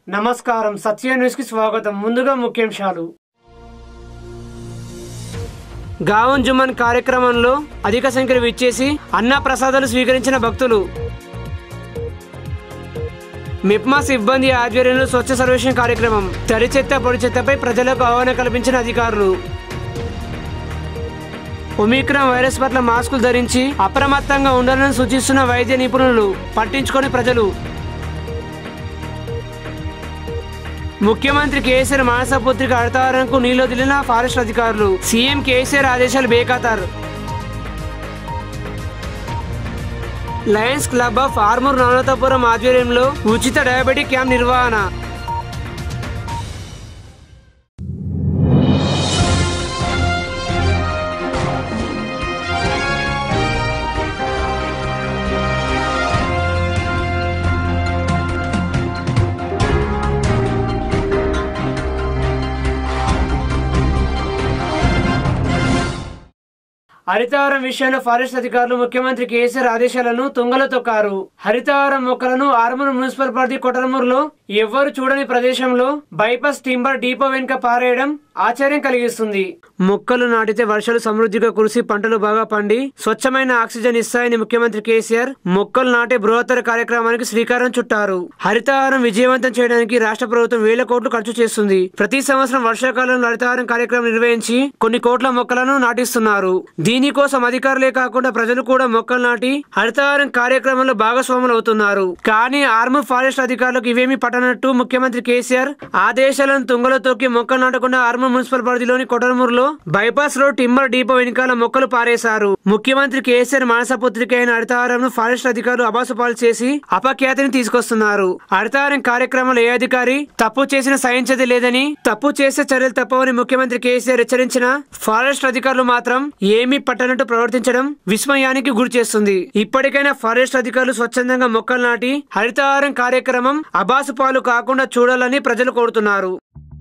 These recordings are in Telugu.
నమస్కారం సత్య న్యూస్ కి స్వాగతం ముందుగా ముఖ్యాంశాలు గావన్ జుమన్ కార్యక్రమంలో అధిక సంఖ్యలో విచ్చేసి అన్న ప్రసాదాలు స్వీకరించిన భక్తులు మిప్మా సిబ్బంది ఆధ్వర్యంలో స్వచ్ఛ సర్వేక్షణ కార్యక్రమం తడి చెత్త పొడి చెత్తపై ప్రజలకు అవగాహన కల్పించిన అధికారులు ఒమిక్రాన్ వైరస్ పట్ల మాస్కులు ధరించి అప్రమత్తంగా ఉండాలని సూచిస్తున్న వైద్య నిపుణులు పట్టించుకొని ప్రజలు ముఖ్యమంత్రి కేసీఆర్ మానసపుత్రిక హరితహారంకు నీళ్లు వదిలిన ఫారెస్ట్ అధికారులు సీఎం కేసీఆర్ ఆదేశాలు బేఖాతారు lions club of Armoor Navanathapuram ఆధ్వర్యంలో ఉచిత డయాబెటిక్ క్యాంప్ నిర్వహణ హరితహారం విషయంలో ఫారెస్ట్ అధికారులు ముఖ్యమంత్రి కేసీఆర్ ఆదేశాలను తుంగలో తొక్కారు హరితహారం మొక్కలను ఆర్మూర్ మున్సిపల్ పరిధి కొటరమూరులో ఎవ్వరు చూడని ప్రదేశంలో బైపాస్ టింబర్ డీపో వెనుక పారేయడం ఆశ్చర్యం కలిగిస్తుంది మొక్కలు నాటితే వర్షాలు సమృద్ధిగా కురిసి పంటలు బాగా పండి స్వచ్ఛమైన ఆక్సిజన్ ఇస్తాయని ముఖ్యమంత్రి కేసీఆర్ మొక్కలు నాటే బృహత్తర కార్యక్రమానికి శ్రీకారం చుట్టారు హరితహారం విజయవంతం చేయడానికి రాష్ట్ర ప్రభుత్వం వేల కోట్లు ఖర్చు చేస్తుంది ప్రతి సంవత్సరం వర్షాకాలంలో హరితహారం కార్యక్రమం నిర్వహించి కొన్ని కోట్ల మొక్కలను నాటిస్తున్నారు దీనికోసం అధికారులే కాకుండా ప్రజలు కూడా మొక్కలు నాటి హరితహారం కార్యక్రమంలో భాగస్వాములు అవుతున్నారు కానీ ఆర్మూర్ ఫారెస్ట్ అధికారులకు ఇవేమీ పట్టనట్టు ముఖ్యమంత్రి కేసీఆర్ ఆదేశాలను తుంగలో తొక్కి మొక్కలు నాటకుండా ఆర్మూర్ మున్సిపల్ పరిధిలోని కొటరమూరులో బైపాస్ రోడ్ టిమ్మర్ డీపో వెనుకాల మొక్కలు పారేశారు ముఖ్యమంత్రి కేసీఆర్ మానసపుత్రిక అయిన హరితహారంను ఫారెస్ట్ అధికారులు అబాసుపాలు చేసి అపఖ్యాతిని తీసుకొస్తున్నారు హరితహారం కార్యక్రమంలో ఏ అధికారి తప్పు చేసిన సహించది లేదని తప్పు చేసే చర్యలు తప్పవని ముఖ్యమంత్రి కేసీఆర్ హెచ్చరించిన ఫారెస్ట్ అధికారులు మాత్రం ఏమీ పట్టనట్టు ప్రవర్తించడం విస్మయానికి గురి చేస్తుంది ఇప్పటికైనా ఫారెస్ట్ అధికారులు స్వచ్ఛందంగా మొక్కలు నాటి హరితహారం కార్యక్రమం అబాసు పాలు కాకుండా చూడాలని ప్రజలు కోరుతున్నారు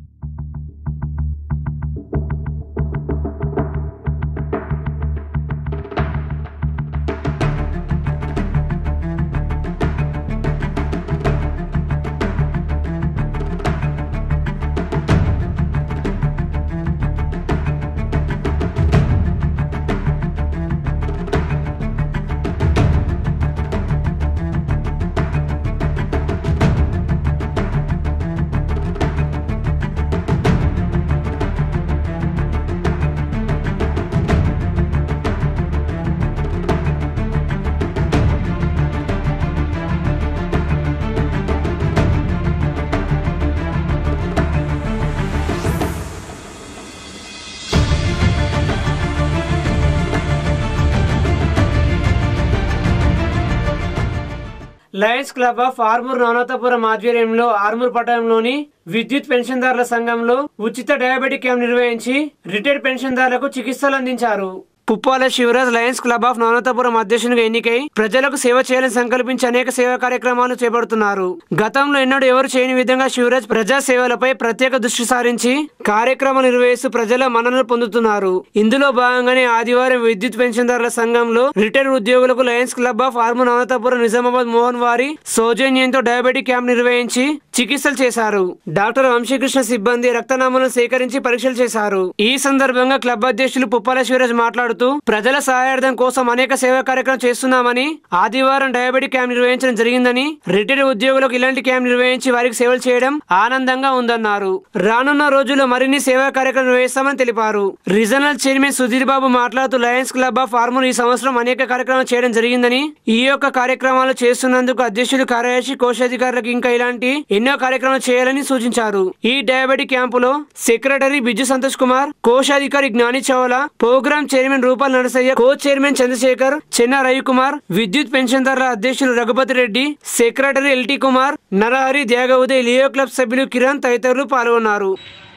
lions club of Armoor Navanathapuram ఆధ్వర్యంలో ఆర్మూర్ పట్టణంలోని విద్యుత్ పెన్షన్దారుల సంఘంలో ఉచిత డయాబెటిక్ క్యాంప్ నిర్వహించి రిటైర్డ్ పెన్షన్దారులకు చికిత్సలు అందించారు Puppala Shivraj lions club of Navanathapuram అధ్యక్షునిగా ఎన్నికై ప్రజలకు సేవ చేయాలని సంకల్పించి అనేక సేవా కార్యక్రమాలు చేపడుతున్నారు గతంలో ఎన్నడూ ఎవరు చేయని విధంగా శివరాజ్ ప్రజా సేవలపై ప్రత్యేక దృష్టి సారించి కార్యక్రమాలు నిర్వహిస్తూ ప్రజల మన్ననలు పొందుతున్నారు ఇందులో భాగంగానే ఆదివారం విద్యుత్ పెన్షన్దారుల సంఘంలో రిటైర్డ్ ఉద్యోగులకు lions club of Armoor Navanathapuram Nizamabad Mohan వారి సౌజన్యంతో డయాబెటిక్ క్యాంప్ నిర్వహించి చికిత్సలు చేశారు డాక్టర్ వంశీకృష్ణ సిబ్బంది రక్తనామాలను సేకరించి పరీక్షలు చేశారు ఈ సందర్భంగా క్లబ్ అధ్యక్షులు పుప్పాల శివరాజ్ మాట్లాడుతూ ప్రజల సహాయార్థం కోసం అనేక సేవా కార్యక్రమం చేస్తున్నామని ఆదివారం డయాబెటిక్ క్యాంప్ నిర్వహించడం జరిగిందని రిటైర్డ్ ఉద్యోగులకు ఇలాంటి క్యాంప్ నిర్వహించి వారికి సేవలు చేయడం ఆనందంగా ఉందన్నారు రానున్న రోజుల్లో మరిన్ని సేవా కార్యక్రమం నిర్వహిస్తామని తెలిపారు రీజనల్ చైర్మన్ సుధీర్ బాబు మాట్లాడుతూ లయన్స్ క్లబ్ ఆఫ్ ఆర్మూర్ ఈ సంవత్సరం అనేక కార్యక్రమాలు చేయడం జరిగిందని ఈ యొక్క కార్యక్రమాలు చేస్తున్నందుకు అధ్యక్షులు కార్యదర్శి కోశాధికారులకు ఇంకా ఇలాంటి ఎన్నో కార్యక్రమాలు చేయాలని సూచించారు ఈ డయాబెటిక్ క్యాంపులో సెక్రటరీ బిజు సంతోష్ కుమార్ కోశాధికారి Gnani Chawla program chairman Rupal Narasaiah co chairman Chandrashekar Chenna Ravikumar విద్యుత్ పెన్షన్దారుల అధ్యక్షులు Raghupathi Reddy secretary LT Kumar Narahari Tyaga leo club సభ్యులు కిరణ్ తదితరులు పాల్గొన్నారు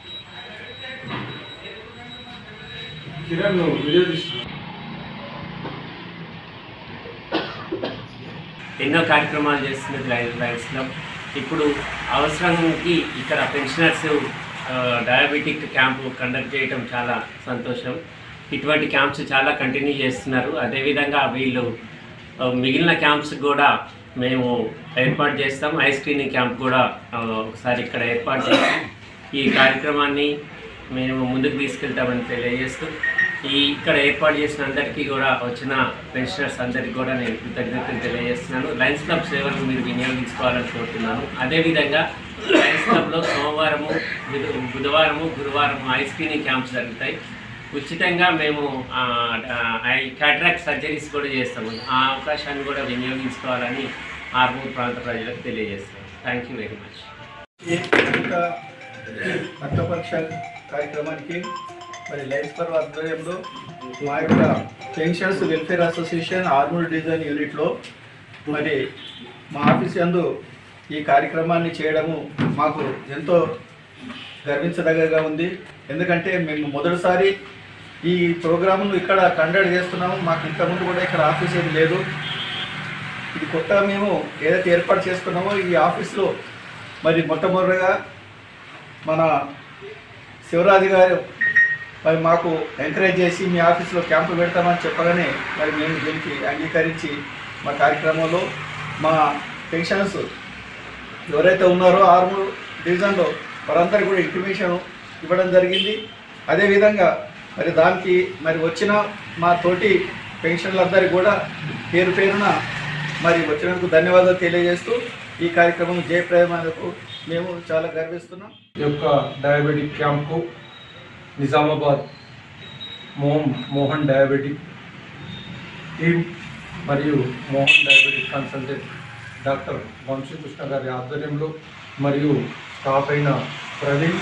కిరణ్ నువ్వు వీడియో తీస్తున్నావు ఎన్నో కార్యక్రమాలు చేస్తున్నది లయన్స్ లయన్స్ క్లబ్ ఇప్పుడు అవసరానికి ఇక్కడ పెన్షనర్స్ ఆ, డయాబెటిక్ క్యాంపు కండక్ట్ చేయడం చాలా సంతోషం ఇటువంటి క్యాంప్స్ చాలా కంటిన్యూ చేస్తున్నారు అదేవిధంగా వీళ్ళు ఆ, మిగిలిన క్యాంప్స్ కూడా మేము ఏర్పాటు చేస్తాం ఐ స్క్రీనింగ్ క్యాంప్ కూడా ఆ, ఒకసారి ఇక్కడ ఏర్పాటు చేసి ఈ కార్యక్రమాన్ని మేము ముందుకు తీసుకెళ్తామని తెలియజేస్తూ ఈ ఇక్కడ ఏర్పాటు చేసిన అందరికీ కూడా వచ్చిన పెన్షనర్స్ అందరికీ కూడా నేను కృతజ్ఞతలు తెలియజేస్తున్నాను లయన్స్ క్లబ్ సేవలను మీరు వినియోగించుకోవాలని కోరుతున్నాను అదేవిధంగా లయన్స్ క్లబ్లో సోమవారము బుధ- బుధవారము గురువారము ఐ స్క్రీనింగ్ క్యాంప్స్ జరుగుతాయి ఉచితంగా మేము ఆ, ఆ, ఐ క్యాట్రాక్ట్ సర్జరీస్ కూడా చేస్తాము ఆ అవకాశాన్ని కూడా వినియోగించుకోవాలని ఆర్మూర్ ప్రాంత ప్రజలకు తెలియజేస్తాం థ్యాంక్ యూ వెరీ మచ్ ఈ యొక్క రక్తపరీక్ష కార్యక్రమానికి మరి లైఫ్ పర్వ్ ఆధ్వర్యంలో మా యొక్క pensions welfare association Armoor division యూనిట్లో మరి మా ఆఫీస్ యందు ఈ కార్యక్రమాన్ని చేయడము మాకు ఎంతో గర్వించదగ్గగా ఉంది ఎందుకంటే మేము మొదటిసారి ఈ ప్రోగ్రామ్ను ఇక్కడ కండక్ట్ చేస్తున్నాము మాకు ఇంతకుముందు కూడా ఇక్కడ ఆఫీస్ ఏది లేదు ఇది కొత్తగా మేము ఏదైతే ఏర్పాటు చేసుకున్నామో ఈ ఆఫీస్లో మరి మొట్టమొదటిగా మన శివరాజు గారు మరి మాకు ఎంకరేజ్ చేసి మీ ఆఫీస్లో క్యాంపు పెడతామని చెప్పగానే మరి మేము దీనికి అంగీకరించి మా కార్యక్రమంలో మా పెన్షన్స్ ఎవరైతే ఉన్నారో ఆర్మూర్ డివిజన్లో వారందరికీ కూడా ఇంటిమేషన్ ఇవ్వడం జరిగింది అదేవిధంగా మరి దానికి మరి వచ్చిన మా తోటి పెన్షన్లందరికీ కూడా పేరు పేరున మరి వచ్చినందుకు ధన్యవాదాలు తెలియజేస్తూ ఈ కార్యక్రమం జయప్రదమైనందుకు మేము చాలా గర్విస్తున్నాం ఈ యొక్క డయాబెటిక్ క్యాంప్కు నిజామాబాద్ మోహన్ మోహన్ డయాబెటిక్ టీమ్ మరియు Mohan diabetic consultant doctor Vamsikrishna గారి ఆధ్వర్యంలో మరియు స్టాఫ్ అయిన ప్రవీణ్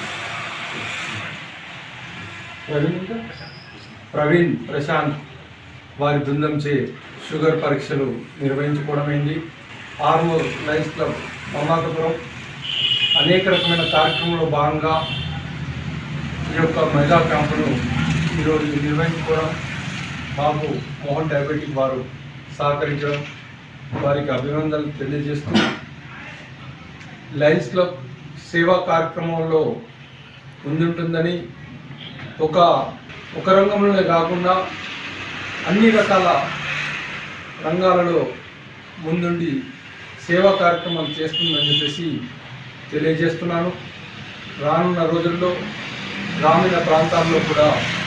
ప్రవీణ్ ఇంకా? ప్రవీణ్ ప్రశాంత్ వారి బృందంచే షుగర్ పరీక్షలు నిర్వహించుకోవడమైంది ఆర్మూర్ లయన్స్ క్లబ్ మమాకపురం అనేక రకమైన కార్యక్రమంలో భాగంగా ఈ యొక్క మెగా క్యాంపును ఈరోజు నిర్వహించుకోవడం మాకు మోహన్ డయాబెటిక్ వారు సహకరించడం వారికి అభినందనలు తెలియజేస్తూ లయన్స్ క్లబ్ సేవా కార్యక్రమంలో ముందుంటుందని ఒక ఒక రంగంలోనే కాకుండా అన్ని రకాల రంగాలలో ముందుండి సేవా కార్యక్రమం చేస్తుందని చెప్పేసి తెలియజేస్తున్నాను రానున్న రోజుల్లో గ్రామీణ ప్రాంతాల్లో కూడా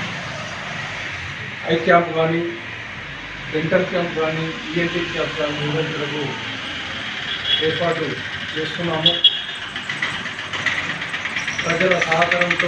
ఐ క్యాంప్ కానీ డెంటల్ క్యాంప్ కానీ ఈఎన్టీ క్యాంప్ కానీ నిర్వహించడానికి ఏర్పాటు చేస్తున్నాము ప్రజల సహకారంతో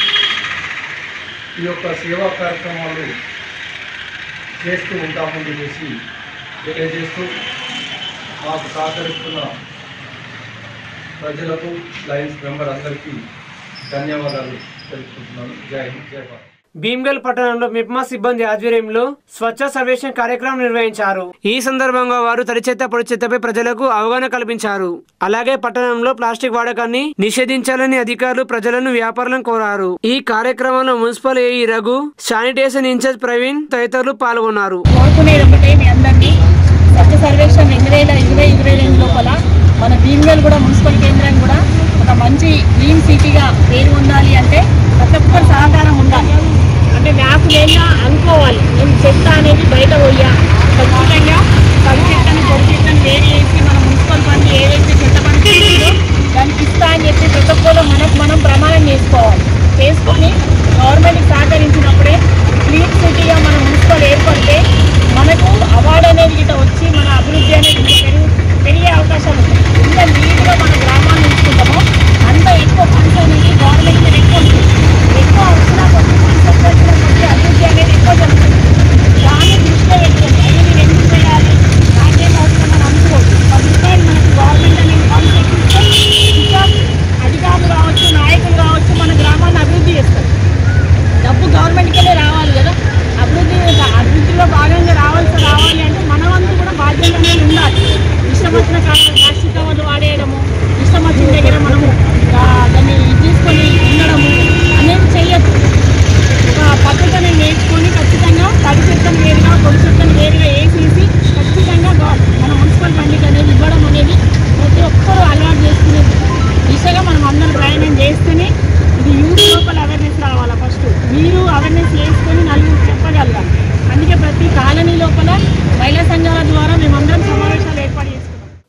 ఈ యొక్క సేవా కార్యక్రమాలు చేస్తూ ఉంటామని చెప్పేసి తెలియజేస్తూ మాకు సహకరిస్తున్న ప్రజలకు లయన్స్ మెంబర్ అందరికీ ధన్యవాదాలు తెలుపుకుంటున్నాను జై హింద్ జై భారత్ భీమ్గల్ పట్టణంలో మిప్మా సిబ్బంది ఆధ్వర్యంలో స్వచ్ఛ సర్వేక్షణ కార్యక్రమం నిర్వహించారు ఈ సందర్భంగా వారు తడి చెత్త పొడి చెత్తపై ప్రజలకు అవగాహన కల్పించారు అలాగే పట్టణంలో ప్లాస్టిక్ వాడకాన్ని నిషేధించాలని అధికారులు ప్రజలను వ్యాపారులను కోరారు ఈ కార్యక్రమంలో municipal AE Raghu sanitation incharge Praveen తదితరులు పాల్గొన్నారు కోరుకునేది ఒకటే మీ అందరినీ స్వచ్ఛ సర్వేక్షణ రెండు వేల ఇరవై ఇరవై రెండు లోపల మన భీమ్గల్ కూడా మున్సిపల్ కేంద్రం కూడా ఒక మంచి క్లీన్ సిటీగా పేరు పొందాలి అంటే ప్రతి ఒక్కరి సహకారం ఉండాలి అంటే నాకు లేదా అనుకోవాలి నేను చెత్త అనేది బయట పోయా ఖచ్చితంగా పది చెత్తని పొడి చెత్తని వేరు చేసి మన మున్సిపల్ పని ఏదైతే చెత్త పని చేసిందో దానికి ఇస్తా అని చెప్పి ప్రతి ఒక్కరు మనకు మనం ప్రమాణం చేసుకోవాలి చేసుకొని గవర్నమెంట్కి సహకరించినప్పుడే క్లీన్ సిటీగా మన మున్సిపల్ ఏర్పడితే మనకు అవార్డు అనేది గిట్ట వచ్చి మన అభివృద్ధి అనేది ఇంకా పెరుగు పెరిగే అవకాశాలు ఉన్నాయి ఎంత నీట్గా మన గ్రామాన్ని ఉంచుకుంటామో అంత ఎక్కువ ఫండ్స్ అనేది గవర్నమెంట్ మీద ఎక్కువ ఉంటుంది ఎక్కువ వచ్చినా కొద్ది ఫండ్స్ ఎక్కువ వచ్చినా కొద్ది అభివృద్ధి అనేది ఎక్కువ జరుగుతుంది దాన్ని దృష్టిలో పెట్టుకొని అయ్యో నేను ఎందుకు చేయాలి నాకేం అవసరం అని అనుకోవద్దు పది రూపాయలు మనకు గవర్నమెంట్ అనేది ఫండ్స్ ఎక్కిస్తే ఇంకా అధికారులు కావచ్చు నాయకులు కావచ్చు మన గ్రామాన్ని అభివృద్ధి చేస్తారు డబ్బు గవర్నమెంట్కెళ్ళే రావాలి కదా అభివృద్ధి అభివృద్ధిలో భాగంగా రావాల్సి రావాలి అంటే మన వంతు కూడా బాధ్యత అనేది ఉండాలి ఇష్టం వచ్చిన కాలం ప్లాస్టిక్ కవర్లు వాడేయడము ఇష్టం వచ్చిన దగ్గర మనము ఆ, దాన్ని తీసుకొని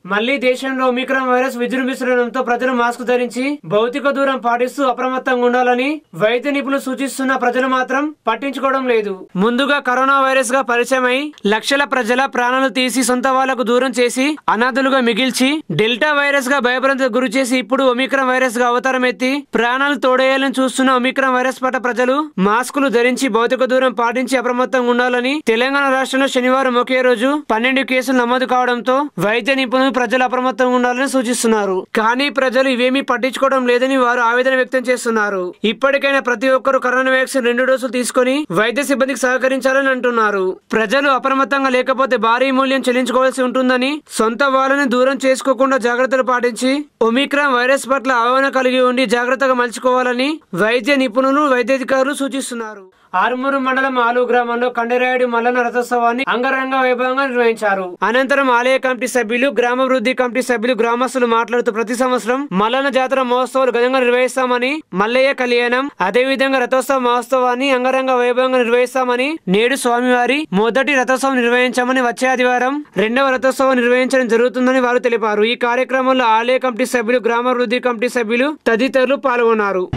మళ్లీ దేశంలో ఒమిక్రాన్ వైరస్ విజృంభిస్తుండటంతో ప్రజలు మాస్క్ ధరించి భౌతిక దూరం పాటిస్తూ అప్రమత్తంగా ఉండాలని వైద్య నిపుణులు సూచిస్తున్న ప్రజలు మాత్రం పట్టించుకోవడం లేదు ముందుగా కరోనా వైరస్ గా పరిచయమై లక్షల ప్రజల ప్రాణాలు తీసి సొంత వాళ్లకు దూరం చేసి అనాథులుగా మిగిల్చి డెల్టా వైరస్ గా భయభ్రాంతికి గురి చేసి ఇప్పుడు ఒమిక్రాన్ వైరస్ గా అవతారం ఎత్తి ప్రాణాలు తోడేయాలని చూస్తున్న ఒమిక్రాన్ వైరస్ పట్ల ప్రజలు మాస్కులు ధరించి భౌతిక దూరం పాటించి అప్రమత్తంగా ఉండాలని తెలంగాణ రాష్ట్రంలో శనివారం ఒకే రోజు పన్నెండు కేసులు నమోదు కావడంతో వైద్య నిపుణులు ప్రజలు అప్రమత్తంగా ఉండాలని సూచిస్తున్నారు కానీ ప్రజలు ఇవేమీ పట్టించుకోవడం లేదని వారు ఆవేదన వ్యక్తం చేస్తున్నారు ఇప్పటికైనా ప్రతి ఒక్కరూ కరోనా వ్యాక్సిన్ రెండు డోసులు తీసుకొని వైద్య సిబ్బందికి సహకరించాలని అంటున్నారు ప్రజలు అప్రమత్తంగా లేకపోతే భారీ మూల్యం చెల్లించుకోవాల్సి ఉంటుందని సొంత వాళ్ళని దూరం చేసుకోకుండా జాగ్రత్తలు పాటించి ఒమిక్రాన్ వైరస్ పట్ల అవగాహన కలిగి ఉండి జాగ్రత్తగా మలుచుకోవాలని వైద్య నిపుణులు వైద్యాధికారులు సూచిస్తున్నారు ఆరుమూరు మండలం ఆలు గ్రామంలో కండరాయుడు మల్లన్న రథోత్సవాన్ని అంగరంగ వైభవంగా నిర్వహించారు అనంతరం ఆలయ కమిటీ సభ్యులు గ్రామాభివృద్ధి కమిటీ సభ్యులు గ్రామస్తులు మాట్లాడుతూ ప్రతి సంవత్సరం మల్లన్న జాతర మహోత్సవాలు ఘనంగా నిర్వహిస్తామని మల్లయ్య కళ్యాణం అదేవిధంగా రథోత్సవ మహోత్సవాన్ని అంగరంగ వైభవంగా నిర్వహిస్తామని నేడు స్వామివారి మొదటి రథోత్సవం నిర్వహించామని వచ్చే ఆదివారం రెండవ రథోత్సవం నిర్వహించడం జరుగుతుందని వారు తెలిపారు ఈ కార్యక్రమంలో ఆలయ కమిటీ సభ్యులు గ్రామాభివృద్ధి కమిటీ సభ్యులు తదితరులు పాల్గొన్నారు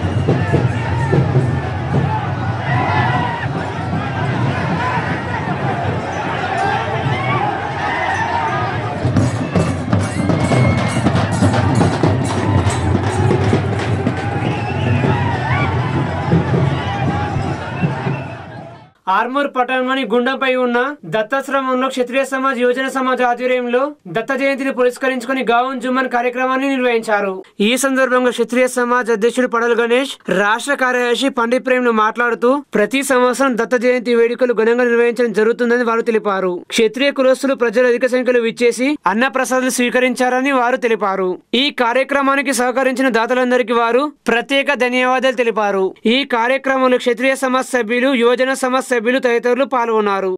ఆర్మూర్ పట్టణంలోని గుండంపై ఉన్న దత్తాశ్రమంలో క్షత్రియ సమాజ్ యువజన సమాజ్ ఆధ్వర్యంలో దత్త జయంతిని పురస్కరించుకుని గావున్ జుమ్మన్ కార్యక్రమాన్ని నిర్వహించారు ఈ సందర్భంగా క్షత్రియ సమాజ్ అధ్యక్షుడు పడల్ గణేష్ రాష్ట్ర కార్యదర్శి పండిత్ ప్రేమ్ మాట్లాడుతూ ప్రతి సంవత్సరం దత్త జయంతి వేడుకలు ఘనంగా నిర్వహించడం జరుగుతుందని వారు తెలిపారు క్షత్రియ కులస్తులు ప్రజలు అధిక సంఖ్యలో విచ్చేసి అన్న ప్రసాదాలు స్వీకరించారని వారు తెలిపారు ఈ కార్యక్రమానికి సహకరించిన దాతలందరికీ వారు ప్రత్యేక ధన్యవాదాలు తెలిపారు ఈ కార్యక్రమంలో క్షత్రియ సమాజ్ సభ్యులు యువజన సమాజ్ సభ్యులు తదితరులు పాల్గొన్నారు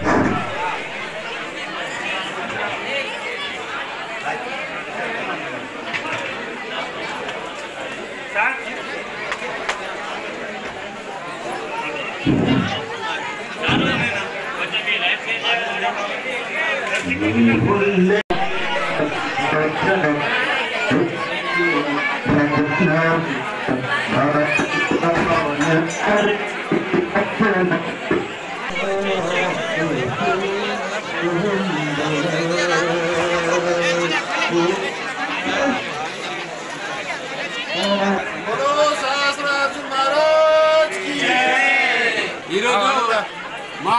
ఈరోజు మా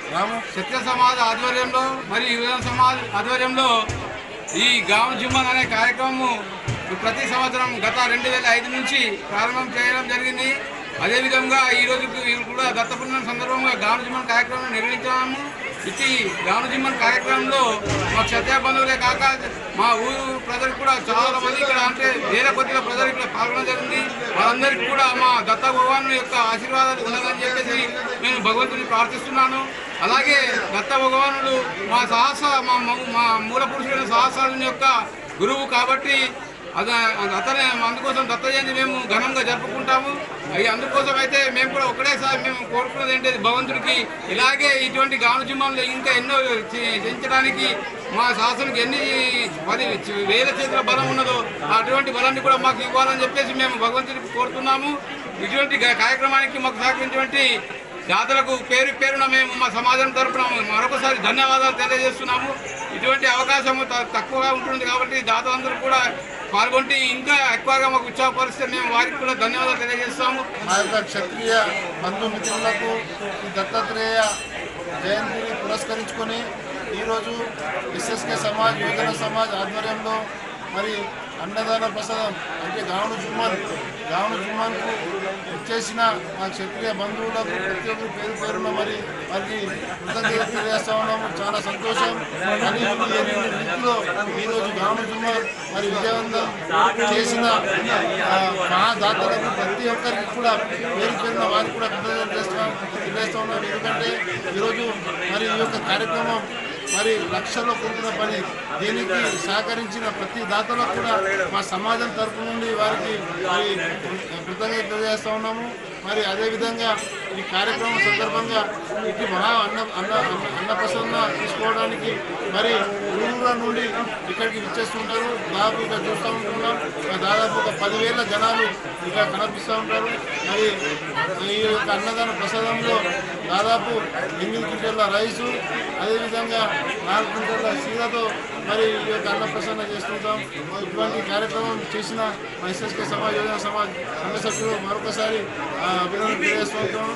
సత్య సమాజ్ ఆధ్వర్యంలో మరియు యువజన సమాజ్ ఆధ్వర్యంలో ఈ గామ జుమ్మన్ అనే కార్యక్రమం ప్రతి సంవత్సరం గత రెండు వేల ఐదు నుంచి ప్రారంభం చేయడం జరిగింది అదేవిధంగా ఈ రోజుకు కూడా దత్తపూర్ణం సందర్భంగా గామ జుమ్మన్ కార్యక్రమం నిర్వహించాము ఇట్టి గామ జుమ్మన్ కార్యక్రమంలో మా క్షత్రియ బంధువులే కాక మా ఊరు ప్రజలకు కూడా చాలా మంది ఇక్కడ అంటే వేల కొద్దిగా ప్రజలు ఇక్కడ పాల్గొనడం జరిగింది వాళ్ళందరికీ కూడా మా దత్త భగవాను యొక్క ఆశీర్వాదాలు ఉండాలని చెప్పేసి నేను భగవంతుని ప్రార్థిస్తున్నాను అలాగే దత్త భగవానుడు మా సాహస మా మూ- మా మూల పురుషుడైన సహస్రాల యొక్క గురువు కాబట్టి అద అతనే అందుకోసం దత్త జయంతి మేము ఘనంగా జరుపుకుంటాము అవి అందుకోసం అయితే మేము కూడా ఒకటేసారి మేము కోరుకున్నది ఏంటంటే భగవంతుడికి ఇలాగే ఇటువంటి గానుజిమ్మంలో ఇంకా ఎన్నో చే- చేయించడానికి మా శాసనకి ఎన్ని పది వేల చేతుల బలం ఉన్నదో అటువంటి బలాన్ని కూడా మాకు ఇవ్వాలని చెప్పేసి మేము భగవంతుడికి కోరుతున్నాము ఇటువంటి గా- కార్యక్రమానికి మాకు సహకరించినటువంటి దాతలకు పేరు పేరున మేము మా సమాజం తరపున మరొకసారి ధన్యవాదాలు తెలియజేస్తున్నాము ఇటువంటి అవకాశం త- తక్కువగా ఉంటుంది కాబట్టి దాతలందరూ కూడా పాల్గొంటే ఇంకా ఎక్కువగా మాకు ఉత్సాహపరిస్తే మేము వారికి కూడా ధన్యవాదాలు తెలియజేస్తాము మా యొక్క క్షత్రియ బంధుమిత్రులకు ఈ దత్తాత్రేయ జయంతిని పురస్కరించుకొని ఈరోజు ఎస్ఎస్కే సమాజ్ యువజన సమాజ్ ఆధ్వర్యంలో మరి అన్నదాన ప్రసాదం అంటే గావును జుమ్మన్ గావును జుమ్మన్కు ఇచ్చేసిన మా క్షత్రియ బంధువులకు ప్రతి ఒక్కరు పేరు పేరున మరి వారికి కృతజ్ఞతలు తెలియజేస్తా ఉన్నాము చాలా సంతోషం అని ఈ రీతిలో ఈరోజు గావును జుమ్మన్ మరి విజయవంతం చేసిన ఆ, మా దాతలకు ప్రతి ఒక్కరికి కూడా పేరు పేరున వారికి కూడా కృతజ్ఞతలు చేస్తున్నాం తెలియజేస్తా ఉన్నాం ఎందుకంటే ఈరోజు మరి ఈ యొక్క కార్యక్రమం మరి లక్షల్లో కూడుకున్న పని దీనికి సహకరించిన ప్రతి దాతలకు కూడా మా సమాజం తరపు నుండి వారికి మరి కృతజ్ఞత తెలియజేస్తా ఉన్నాము మరి అదేవిధంగా ఈ కార్యక్రమం సందర్భంగా ఇది మహా అన్న అన్న అన్న అన్నప్రసన్న తీసుకోవడానికి మరి ఊళ్ళ నుండి ఇక్కడికి విచ్చేస్తుంటారు దాదాపు ఇక్కడ చూస్తూ ఉంటున్నాం దాదాపు ఒక పదివేల జనాలు ఇక్కడ కనిపిస్తూ ఉంటారు మరి ఈ యొక్క అన్నదాన ప్రసాదంలో దాదాపు ఎనిమిది క్వింటల రైసు అదేవిధంగా నాలుగు క్వింటల సీలతో మరి ఈ యొక్క అన్న ప్రసన్న చేస్తుంటాం ఇటువంటి కార్యక్రమం చేసిన మా ఎస్ఎస్కే సమాజ్ యోజన సమాజ్ సంఘ సభ్యులు మరొకసారి ఆ, అభినందన తెలియజేస్తుంటాం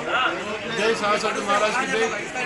జై సహసభ్యులు మహారాజ్కి జై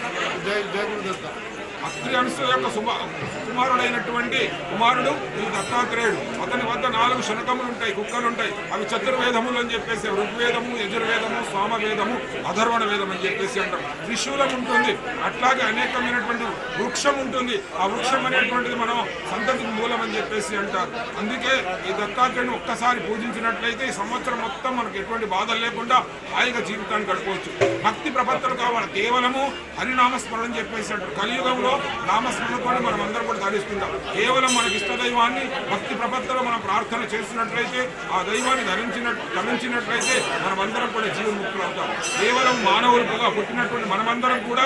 జై జై గురుదత్త అత్రి అనసూయ యొక్క సుమ కుమారుడైనటువంటి కుమారుడు ఈ దత్తాత్రేయుడు అతని వద్ద నాలుగు శనకములు ఉంటాయి కుక్కలు ఉంటాయి అవి చతుర్వేదములు అని చెప్పేసి ఋగ్వేదము యజుర్వేదము సామవేదము అధర్వణ వేదం అని చెప్పేసి అంటారు త్రిశూలం ఉంటుంది అట్లాగే అనేకమైనటువంటి వృక్షం ఉంటుంది ఆ వృక్షం అనేటువంటిది మనం సంతతికి మూలం అని చెప్పేసి అంటారు అందుకే ఈ దత్తాత్రేయుని ఒక్కసారి పూజించినట్లయితే ఈ సంవత్సరం మొత్తం మనకు ఎటువంటి బాధలు లేకుండా హాయిగా జీవితాన్ని గడపవచ్చు భక్తి ప్రపత్తులు కావాలి కేవలము హరినామస్మరణ అని చెప్పేసి అంటారు కలియుగంలో నామస్మరణతో మనం అందరం కూడా ధరిస్తుంటాం కేవలం మనకి ఇష్ట దైవాన్ని భక్తి ప్రపత్తులో మనం ప్రార్థన చేసినట్లయితే ఆ దైవాన్ని ధరించిన ధరించినట్లయితే మనమందరం కూడా జీవన్ముక్తులు అవుతాం కేవలం మానవులుగా పుట్టినటువంటి మనమందరం కూడా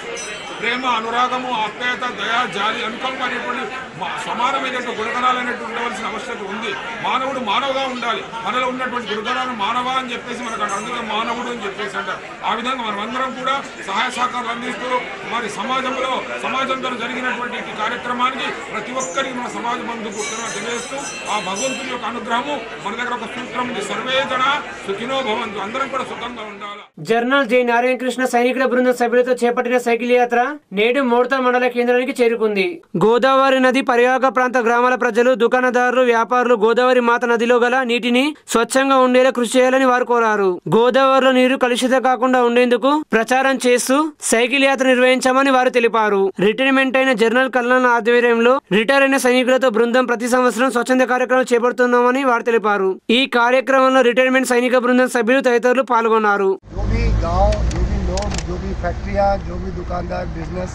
ప్రేమ అనురాగము ఆప్యాయత దయ జాలి అనుకంప అనేటువంటి మా- సమానమైనటువంటి గుణగణాలనేటువంటి ఉండవలసిన ఆవశ్యకత ఉంది మానవుడు మానవుగా ఉండాలి మనలో ఉన్నటువంటి గుణగణాలు మానవ అని చెప్పేసి మనకు అందులో మానవుడు అని చెప్పేసి అంటారు ఆ విధంగా మనం అందరం కూడా సహాయ సహకారాలు అందిస్తూ మరి సమాజంలో సమాజంతో జరిగినటువంటి ఈ కార్యక్రమానికి ప్రతి ఒక్కరికి మన సమాజ బంధుకు తెలియజేస్తూ ఆ భగవంతుని యొక్క అనుగ్రహము మన దగ్గర ఒక సూత్రం ఉంది సర్వేజన సుఖినో భవంతు అందరం కూడా సుఖంగా ఉండాలి జర్నల్ జె నారాయణ కృష్ణ సైనికుల బృందం సభ్యులతో చేపట్టిన సైకిల్ యాత్ర నేడు మోడతా మండల కేంద్రానికి చేరుకుంది గోదావరి నది పరివాహక ప్రాంత గ్రామాల ప్రజలు దుకాణదారులు వ్యాపారులు గోదావరి మాత నదిలో గల నీటిని స్వచ్ఛంగా ఉండేలా కృషి చేయాలని వారు కోరారు గోదావరిలో నీరు కలుషిత కాకుండా ఉండేందుకు ప్రచారం చేస్తూ సైకిల్ యాత్ర నిర్వహించామని వారు తెలిపారు రిటైర్మెంట్ అయిన జర్నల్ కల్నాల్ ఆధ్వర్యంలో రిటైర్ అయిన సైనికులతో బృందం ప్రతి సంవత్సరం స్వచ్ఛంద కార్యక్రమం చేపడుతున్నామని వారు తెలిపారు ఈ కార్యక్రమంలో రిటైర్మెంట్ సైనిక బృందం సభ్యులు తదితరులు పాల్గొన్నారు जो भी गांव जो भी लोग जो भी फैक्ट्रियां जो भी दुकानदार बिजनेस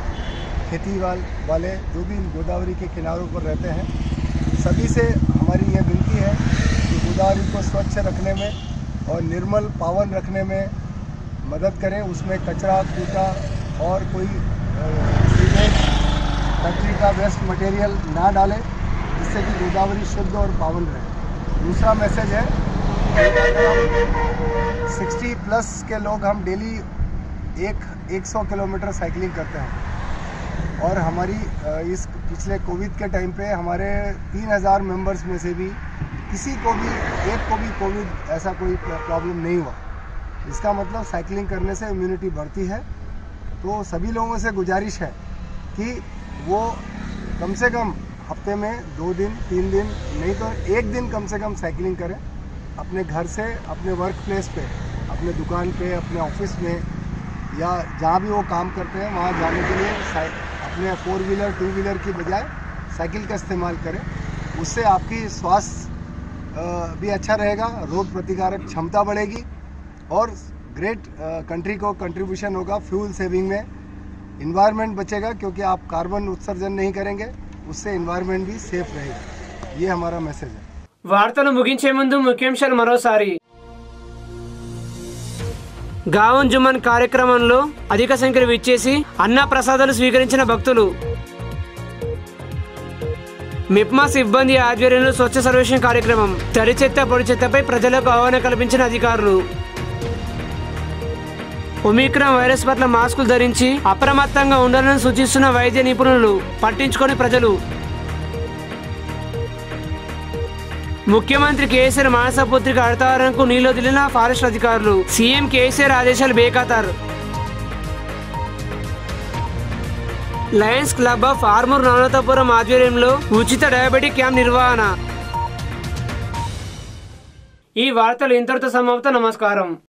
खेती वाल वाले जो भी गोदावरी के किनारों पर रहते हैं सभी से हमारी यह विनती है कि गोदावरी को स्वच्छ रखने में और निर्मल पावन रखने में मदद करें उसमें कचरा कूटा और कोई अ, सीवेज फैक्ट्री का वेस्ट मटेरियल ना डालें जिससे कि गोदावरी शुद्ध और पावन रहे दूसरा मैसेज है सिक्सटी प्लस के लोग हम डेली एक 100 किलोमीटर साइकिलिंग करते हैं और हमारी अ, इस पिछले कोविड के टाइम पे हमारे 3000 मेंबर्स में से भी किसी को भी एक को भी कोविड ऐसा कोई प्रॉब्लम नहीं हुआ इसका मतलब साइकिलिंग करने से इम्यूनिटी बढ़ती है तो सभी लोगों से गुजारिश है कि वो कम से कम हफ्ते में दो दिन तीन दिन नहीं तो एक दिन कम से कम साइकिलिंग करें अपने घर से अपने वर्क प्लेस पे अपने दुकान पे अपने ऑफिस में या जहाँ भी वो काम करते हैं वहाँ जाने के लिए साइ- अपने फोर व्हीलर टू व्हीलर की बजाय साइकिल का इस्तेमाल करें उससे आपकी स्वास्थ्य अ, भी अच्छा रहेगा रोग प्रतिकारक क्षमता बढ़ेगी और ग्रेट कंट्री को कंट्रीब्यूशन होगा फ्यूल सेविंग में इन्वायरमेंट बचेगा क्योंकि आप कार्बन उत्सर्जन नहीं करेंगे उससे इन्वायरमेंट भी सेफ रहेगा ये हमारा मैसेज है వార్తలు ముగించే ముందు ముఖ్యాంశాలు మరోసారి గావన్ జుమన్ కార్యక్రమంలో అధిక సంఖ్యలో విచ్చేసి అన్న ప్రసాదాలు స్వీకరించిన భక్తులు మిప్మా సిబ్బంది ఆధ్వర్యంలో స్వచ్ఛ సర్వేక్షణ కార్యక్రమం తడి చెత్త పొడి చెత్తపై ప్రజలకు అవగాహన కల్పించిన అధికారులు ఒమిక్రాన్ వైరస్ పట్ల మాస్కులు ధరించి అప్రమత్తంగా ఉండాలని సూచిస్తున్న వైద్య నిపుణులు పట్టించుకొని ప్రజలు ముఖ్యమంత్రి కేసీఆర్ మానస పుత్రిక అడతారణకు నీళ్ళొదిలిన ఫారెస్ట్ అధికారులు సీఎం కేసీఆర్ ఆదేశాలు బేఖాతారు lions club of Armoor Navanathapuram ఆధ్వర్యంలో ఉచిత డయాబెటిక్ క్యాంప్ నిర్వహణ ఈ వార్తలు ఇంతటితో సమాప్తం నమస్కారం